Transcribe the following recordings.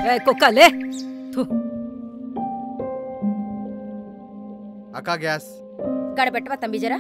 ఏ కుక్కలే థు. అక్క గ్యాస్ గడబెట్టవా తమ్మి జరా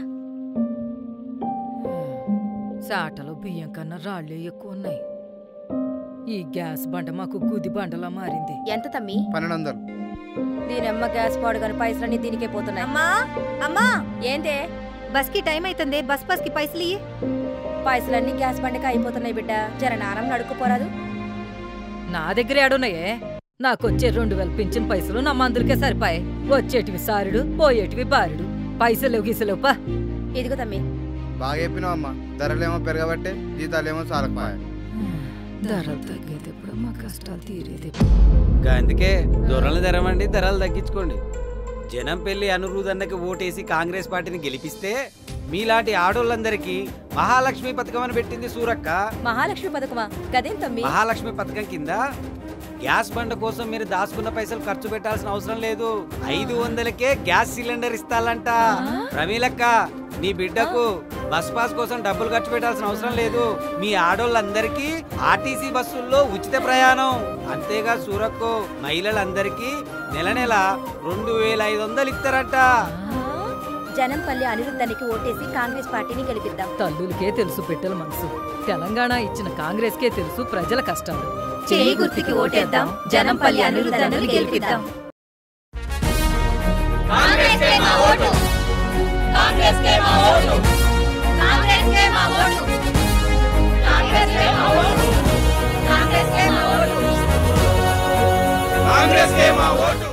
చాటలో బియ్యం కన్నా రాళ్ళే ఎక్కువ ఉన్నాయి ఈ గ్యాస్ బండ మాకు గుది బండలా మారింది ఎంత తమ్మి పన్నెండు వందలు దీనమ్మ గ్యాస్ పాడుగాని పైసలన్నీ దీనికే పోతున్నాయి అమ్మా అమ్మా ఏందే బస్ కి టైం అవుతుంది బస్ బస్ కి పైసలు ఇయ్యి పైసలన్నీ గ్యాస్ బండకి అయిపోతున్నాయి బిడ్డ జర నానం నడుక్కుపోరాదు నా దగ్గర ఏడున్నాయే నాకొచ్చే రెండు వేల పింఛన్ పైసలు నా మందులకే సరిపాయి వచ్చేటివి సారుడు పోయేటివి బారుడు పైసలేవు గీసలేవు పా ఇదిగో తమ్మి బాగా చెప్పినావు అమ్మ ధరలేమో పెరగబట్టే జీతాలేమో సాలకపోయా ధరలు తగ్గేది ఎప్పుడు మా కష్టాలు తీరేది గా అందుకే ధరలు తెరవండి ధరలు తగ్గించుకోండి జనం పెళ్లి అనురుదన్నకి ఓటేసి కాంగ్రెస్ పార్టీని గెలిపిస్తే మీలాంటి ఆడోళ్ళందరికీ మహాలక్ష్మి పథకం అని పెట్టింది సూరక్క మహాలక్ష్మి పథకమా గదేం తమ్మి మహాలక్ష్మి పథకం కింద గ్యాస్ బండ కోసం మీరు దాచుకున్న పైసలు ఖర్చు పెట్టాల్సిన అవసరం లేదు ఐదు వందలకే గ్యాస్ సిలిండర్ ఇస్తాలంట ప్రమీలక్క నీ బిడ్డకు బస్ పాస్ కోసం డబ్బులు ఖర్చు పెట్టాల్సిన అవసరం లేదు మీ ఆడోళ్ళందరికీ ఆర్టీసీ బస్సుల్లో ఉచిత ప్రయాణం అంతేగా సూరక్కు మహిళలందరికీ నెల నెల రెండు వేల ఐదు వందలు ఇస్తారట జనంపల్లి అనిరుద్ధానికి ఓటేసి కాంగ్రెస్ పార్టీని గెలిపిద్దాం తల్లులకే తెలుసు పెట్టెల మనసు తెలంగాణ ఇచ్చిన కాంగ్రెస్కే తెలుసు ప్రజల కష్టాలు చేయి గుర్తుకి ఓటేద్దాం జనంపల్లి అనిరుద్ధను గెలిపిద్దాం కాంగ్రెస్ మా ఓటు